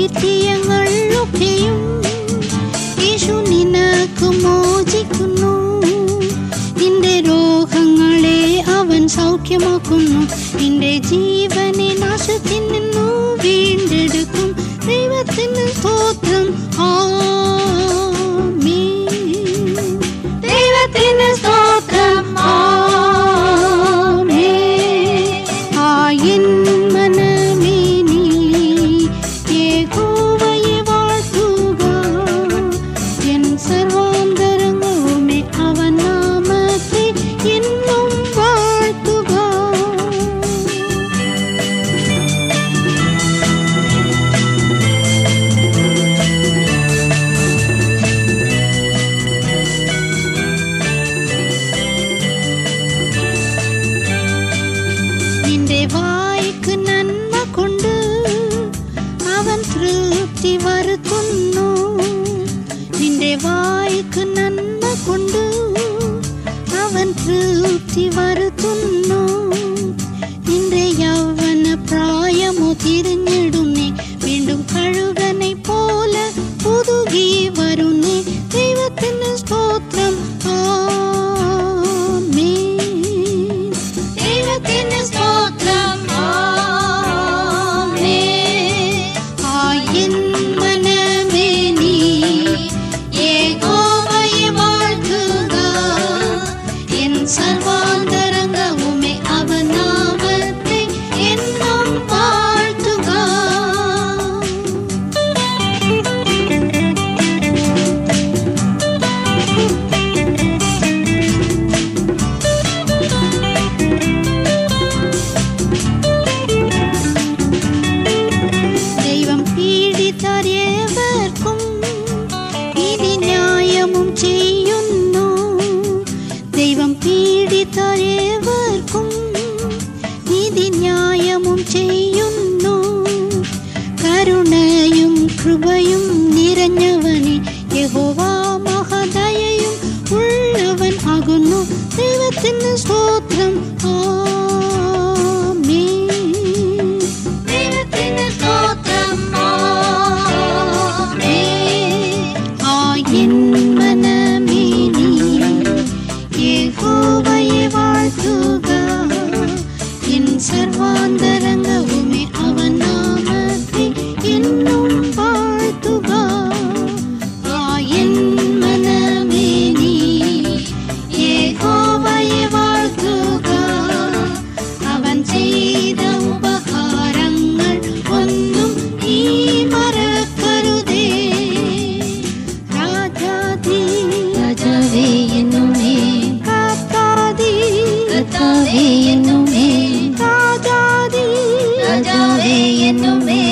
അനിത്യങ്ങൾ ഒക്കെയും യേശു നിനക്ക് മോചിക്കുന്നു നിന്റെ രോഗങ്ങളെ അവൻ സൗഖ്യമാക്കുന്നു നിന്റെ ജീവനെ നാശത്തിൽ നിന്നു വീണ്ടെടുക്കും ദൈവത്തിന് സ്തോത്രം ആമേൻ ദൈവത്തിന് സ്തോത്രം ആമേൻ ആയിൻ മനമേ നീ യഹോവയെ വാഴ്ത്തുക എൻ സർവാന്തരങ്ങളുമേ അവൻ നാമത്തെ എന്നും വാഴ്ത്തുക നിന്റെ വായ്ക്ക് നന്മ കൊണ്ട് അവൻ തൃപ്തി വരുത്തുന്നു നിന്റെ വായ്ക്ക് നന്മ കൊണ്ട് അവൻ തൃപ്തി വരുത്തുന്നു നിന്റെ യൗവന പ്രായമോ തിരിഞ്ഞിടുന്നേ വീണ്ടും കഴുകനെ പോലെ പുതുകി വരുന്നേ ദൈവത്തിന് സ്തോത്രം ആമേൻ ദൈവത്തിന് സ്തോത്രം ആമേൻ ആയിൻ മനമേ നീ യഹോവയെ വാഴ്ത്തുക എൻ സർവാന്തരംഗവുമേ അവൻ നാമത്തെ എന്നും വാഴ്ത്തുക ദൈവം പീഡിതരേവർക്കും നീതി ന്യായമും ചെയ്യുന്നു ദൈവം പീഡിതരേവർക്കും നീതി ന്യായമും ചെയ്യുന്നു കരുണയും കൃപയും നിറഞ്ഞവനെ യഹോവ മഹദയയും ഉള്ളവൻ ആകുന്നു ദൈവത്തിന് സ്തോത്രം ആമേൻ ദൈവത്തിന് സ്തോത്രം ആമേൻ ആയിൻ മനമേ നീ യഹോവയെ വാഴ്ത്തുക എൻ സർവാന്തരംഗവുമേ അവൻ നാമത്തെ എന്നും വാഴ്ത്തുക ആയൻ മനമേ നീ യഹോവയെ വാഴ്ത്തുക അവൻ ചെയ്ത ഉപകാരങ്ങൾ ഒന്നും നീ മറക്കരുതേ രാജാധി രാജാവേ എന്നുമേ കർത്താധി കർത്താവേ എന്നുമേ രാജാധി രാജാവേ എന്നുമേ